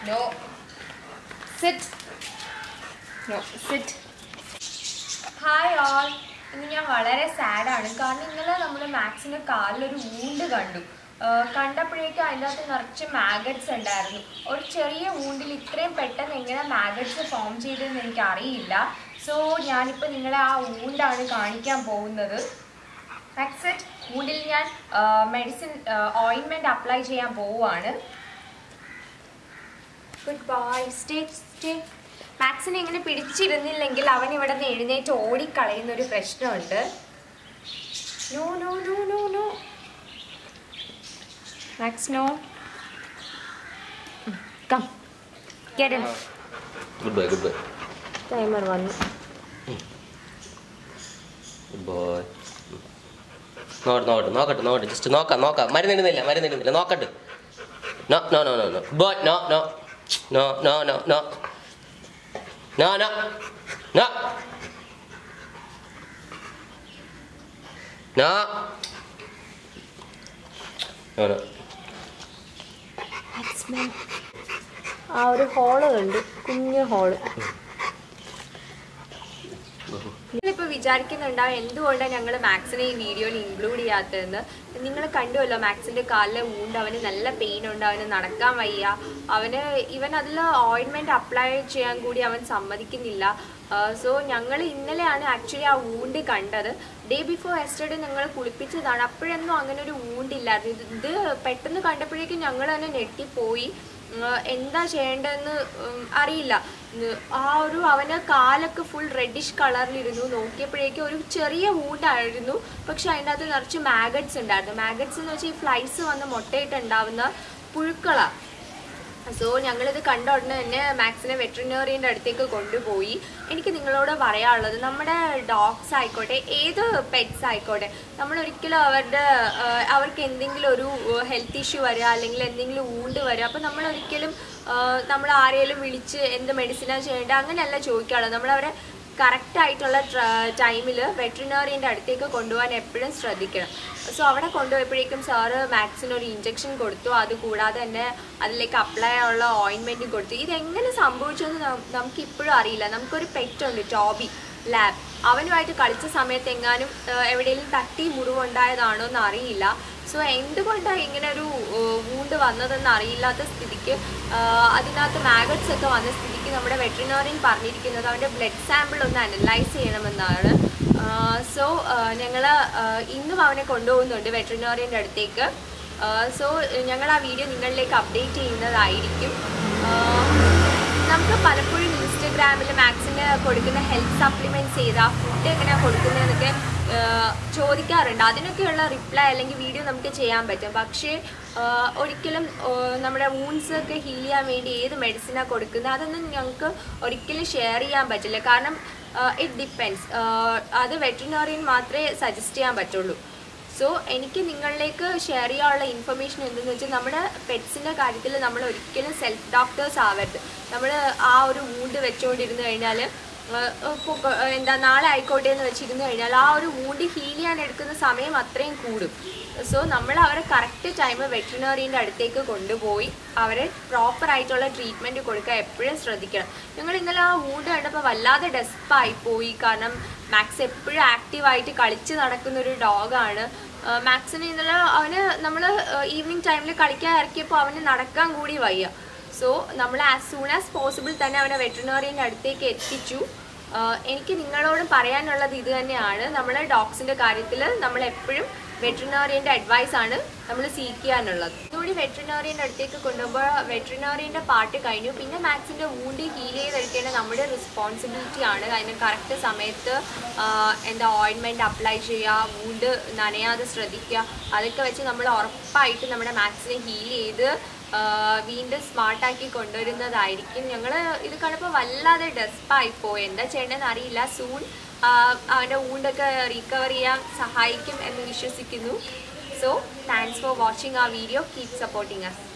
no sit no sit hi all ഇന്ന് ഞാൻ വളരെ സാഡാണ് കാരണം ഇന്നലെ നമ്മൾ മാക്സിന് കാലിലൊരു വൂണ്ട് കണ്ടു ആഹ് കണ്ടപ്പോഴേക്കും അതിൻ്റെ അകത്ത് നിറച്ച് മാഗറ്റ്സ് ഉണ്ടായിരുന്നു ഒരു ചെറിയ വൂണ്ടിൽ ഇത്രയും പെട്ടെന്ന് എങ്ങനെ മാഗറ്റ്സ് ഫോം ചെയ്തതെന്ന് എനിക്ക് അറിയില്ല സോ ഞാനിപ്പോൾ നിങ്ങളെ ആ വൂണ്ടാണ് കാണിക്കാൻ പോകുന്നത് മാക്സെറ്റ് വൂണ്ടിൽ ഞാൻ മെഡിസിൻ ഓയിൻമെൻറ്റ് അപ്ലൈ ചെയ്യാൻ പോവുകയാണ് ഗുഡ് ബൈ സ്റ്റേ സ്റ്റേ മാക്സിനെ ഇങ്ങനെ പിടിച്ചിരുന്നില്ലെങ്കിൽ അവൻ ഇവിടെ നിന്ന് എഴുന്നേറ്റ് ഓടിക്കളയുന്ന ഒരു പ്രശ്നമുണ്ട് no no no no no Max no come get good bye good bye timer വന്നു ഗുഡ് ബോയ് നോട്ട് നോട്ട് നോക്കട്ടെ നോക്കട്ടെ ജസ്റ്റ് നോക്കാം നോക്കാം മരുന്നിടുന്നില്ല മരുന്നിടുന്നില്ല നോക്കട്ടെ no no no no no boy no no no no no no no no no no no no ആ ഒരു ഹോള് കണ്ട് കുഞ്ഞു ഹോള് നിങ്ങളിപ്പോൾ വിചാരിക്കുന്നുണ്ടാവും എന്തുകൊണ്ടാണ് ഞങ്ങൾ മാക്സിനെ ഈ വീഡിയോയിൽ ഇൻക്ലൂഡ് ചെയ്യാത്തതെന്ന് നിങ്ങൾ കണ്ടുവല്ലോ മാക്സിൻ്റെ കാലിലെ വൂണ്ട് അവന് നല്ല പെയിൻ ഉണ്ട് അവന് നടക്കാൻ വയ്യ അവന് ഇവൻ അതിൽ ഓയിൻമെൻറ്റ് അപ്ലൈ ചെയ്യാൻ കൂടി അവൻ സമ്മതിക്കുന്നില്ല സോ ഞങ്ങൾ ഇന്നലെയാണ് ആക്ച്വലി ആ വൂണ്ട് കണ്ടത് ഡേ ബിഫോർ എസ്റ്റർഡേ ഞങ്ങൾ കുളിപ്പിച്ചതാണ് അപ്പോഴൊന്നും അങ്ങനെ ഒരു വൂണ്ട് ഇല്ലായിരുന്നു ഇത് ഇത് പെട്ടെന്ന് കണ്ടപ്പോഴേക്കും ഞങ്ങൾ തന്നെ ഞെട്ടിപ്പോയി ഉം, എന്താ ചെയ്യേണ്ടതെന്ന് ഉം, അറിയില്ല ഉം, ആ ഒരു അവന് കാലൊക്കെ ഫുൾ റെഡിഷ് കളറിലിരുന്നു നോക്കിയപ്പോഴേക്കും ഒരു ചെറിയ വൂണ്ടായിരുന്നു പക്ഷെ അതിൻ്റെ അകത്ത് നിറച്ച് മാഗറ്റ്സ് ഉണ്ടായിരുന്നു മാഗറ്റ്സ് എന്ന് വെച്ചാൽ ഈ ഫ്ലൈസ് വന്ന് മുട്ടയിട്ടുണ്ടാവുന്ന പുഴുക്കളാണ് സോ ഞങ്ങളിത് കണ്ട ഉടനെ തന്നെ മാക്സിനെ വെറ്ററിനറിയൻ്റെ അടുത്തേക്ക് കൊണ്ടുപോയി എനിക്ക് നിങ്ങളോട് പറയാനുള്ളത് നമ്മുടെ ഡോഗ്സ് ആയിക്കോട്ടെ ഏത് പെറ്റ്സ് ആയിക്കോട്ടെ നമ്മൾ ഒരിക്കലും അവരുടെ ആ, അവർക്ക് എന്തെങ്കിലും ഒരു ഹെൽത്ത് ഇഷ്യൂ വരിക അല്ലെങ്കിൽ എന്തെങ്കിലും ഊണ്ട് വരിക അപ്പോൾ നമ്മൾ ഒരിക്കലും നമ്മൾ ആരെങ്കിലും വിളിച്ച് എന്ത് മെഡിസിനാണ് ചെയ്യേണ്ടത് അങ്ങനെയല്ല ചോദിക്കാറുള്ളത് നമ്മളവരെ കറക്റ്റ് ആയിട്ടുള്ള ടൈമിൽ വെറ്ററിനറിയൻ്റെ അടുത്തേക്ക് കൊണ്ടുപോകാൻ എപ്പോഴും ശ്രദ്ധിക്കണം സോ അവിടെ കൊണ്ടുപോയപ്പോഴേക്കും സാറ് മാക്സിന് ഒരു ഇഞ്ചക്ഷൻ കൊടുത്തു അത് കൂടാതെ തന്നെ അതിലേക്ക് അപ്ലൈ ഉള്ള ഓയിൻമെൻറ്റ് കൊടുത്തു ഇതെങ്ങനെ സംഭവിച്ചെന്ന് നം- നമുക്ക് ഇപ്പോഴും അറിയില്ല നമുക്കൊരു പെറ്റുണ്ട് ടോബി ലാബ് അവനുമായിട്ട് കളിച്ച സമയത്ത് എങ്ങാനും എവിടെയെങ്കിലും തട്ടി മുറിവുണ്ടായതാണോ എന്ന് അറിയില്ല സോ എന്തുകൊണ്ടാണ് ഇങ്ങനെ ഒരു വൂണ്ട് വന്നതെന്ന് അറിയില്ലാത്ത സ്ഥിതിക്ക് ആ, അതിനകത്ത് മാഗറ്റ്സ് ഒക്കെ വന്ന സ്ഥിതിക്ക് നമ്മുടെ വെറ്ററിനറിയൻ പറഞ്ഞിരിക്കുന്നത് അവൻ്റെ ബ്ലഡ് സാമ്പിൾ ഒന്ന് അനലൈസ് ചെയ്യണമെന്നാണ് സോ ഞങ്ങൾ ഇന്നും അവനെ കൊണ്ടുപോകുന്നുണ്ട് വെറ്ററിനറിയൻ്റെ അടുത്തേക്ക് സോ ഞങ്ങൾ ആ വീഡിയോ നിങ്ങളിലേക്ക് അപ്ഡേറ്റ് ചെയ്യുന്നതായിരിക്കും ആ, നമുക്ക് പലപ്പോഴും ഇൻസ്റ്റഗ്രാമിൽ മാക്സിന് കൊടുക്കുന്ന ഹെൽത്ത് സപ്ലിമെൻറ്റ്സ് ചെയ്ത് ആ ഫുഡ് എങ്ങനെയാണ് കൊടുക്കുന്നതെന്നൊക്കെ ആഹ് ചോദിക്കാറുണ്ട് അതിനൊക്കെയുള്ള റിപ്ലൈ അല്ലെങ്കിൽ വീഡിയോ നമുക്ക് ചെയ്യാൻ പറ്റും പക്ഷേ ആഹ് ഒരിക്കലും ആഹ് നമ്മുടെ വൂൺസ് ഒക്കെ ഹീൽ ചെയ്യാൻ വേണ്ടി ഏത് മെഡിസിനാണ് കൊടുക്കുന്നത് അതൊന്നും ഞങ്ങൾക്ക് ഒരിക്കലും ഷെയർ ചെയ്യാൻ പറ്റില്ല കാരണം ഇറ്റ് ഡിപ്പെൻസ് അത് വെറ്ററിനറിയൻ മാത്രമേ സജസ്റ്റ് ചെയ്യാൻ പറ്റുള്ളൂ സോ എനിക്ക് നിങ്ങളിലേക്ക് ഷെയർ ചെയ്യാനുള്ള ഇൻഫർമേഷൻ എന്തെന്ന് വെച്ചാൽ നമ്മുടെ പെറ്റ്സിൻ്റെ കാര്യത്തിൽ നമ്മൾ ഒരിക്കലും സെൽഫ് ഡോക്ടേഴ്സ് ആവരുത് നമ്മൾ ആ ഒരു വൂണ്ട് വെച്ചുകൊണ്ടിരുന്ന് കഴിഞ്ഞാൽ എന്താ നാളെ ആയിക്കോട്ടെ എന്ന് വെച്ചിരുന്നു കഴിഞ്ഞാൽ ആ ഒരു വൂണ്ട് ഹീൽ ചെയ്യാൻ എടുക്കുന്ന സമയം അത്രയും കൂടും സോ നമ്മൾ അവരെ കറക്റ്റ് ടൈം വെറ്ററിനറിൻ്റെ അടുത്തേക്ക് കൊണ്ടുപോയി അവരെ പ്രോപ്പർ ആയിട്ടുള്ള ട്രീറ്റ്മെൻറ്റ് കൊടുക്കാൻ എപ്പോഴും ശ്രദ്ധിക്കണം ഞങ്ങൾ ഇന്നലെ ആ വൂണ്ട് കണ്ടപ്പോൾ വല്ലാതെ ഡെസ്പായി പോയി കാരണം മാക്സ് എപ്പോഴും ആക്റ്റീവായിട്ട് കളിച്ച് നടക്കുന്ന ഒരു ഡോഗാണ് മാക്സിന് ഇന്നലെ അവന് നമ്മൾ ഈവനിങ് ടൈമിൽ കളിക്കാൻ ഇറക്കിയപ്പോൾ അവന് നടക്കാൻ കൂടി വയ്യ സോ നമ്മൾ ആസ് സൂൺ ആസ് പോസിബിൾ തന്നെ അവനെ വെറ്ററിനറിയൻ്റെ അടുത്തേക്ക് എത്തിച്ചു ആഹ് എനിക്ക് നിങ്ങളോട് പറയാനുള്ളത് ഇത് തന്നെയാണ് നമ്മൾ ഡോഗ്സിൻ്റെ കാര്യത്തിൽ നമ്മൾ എപ്പോഴും വെറ്ററിനറിയൻ്റെ അഡ്വൈസ് ആണ് നമ്മൾ സീക്ക് ചെയ്യാനുള്ളത് ഇതുകൂടി വെറ്ററിനറിയൻ്റെ അടുത്തേക്ക് കൊണ്ടുപോകുമ്പോൾ വെറ്ററിനറിയൻ്റെ പാർട്ട് കഴിഞ്ഞു പിന്നെ മാക്സിൻ്റെ വൂണ്ട് ഹീൽ ചെയ്തെടുക്കേണ്ട നമ്മുടെ റെസ്പോൺസിബിലിറ്റി ആണ് അതിന് കറക്റ്റ് സമയത്ത് ആഹ് എന്താ ഓയിൻമെൻറ്റ് അപ്ലൈ ചെയ്യുക വൂണ്ട് നനയാതെ ശ്രദ്ധിക്കുക അതൊക്കെ വെച്ച് നമ്മൾ ഉറപ്പായിട്ട് നമ്മുടെ മാക്സിനെ ഹീൽ ചെയ്ത് ആഹ് വീണ്ടും സ്മാർട്ടാക്കി കൊണ്ടുവരുന്നതായിരിക്കും ഞങ്ങൾ ഇത് കണ്ടപ്പോൾ വല്ലാതെ ഡെസ്പായി പോയി എന്താ ചെയ്യേണ്ടതെന്ന് അറിയില്ല സൂൺ അവൻ്റെ ഊണ്ടൊക്കെ റീകവർ ചെയ്യാൻ സഹായിക്കും എന്ന് വിശ്വസിക്കുന്നു സോ താങ്ക്സ് ഫോർ വാച്ചിങ് ആ വീഡിയോ കീപ് സപ്പോർട്ടിങ് അസ്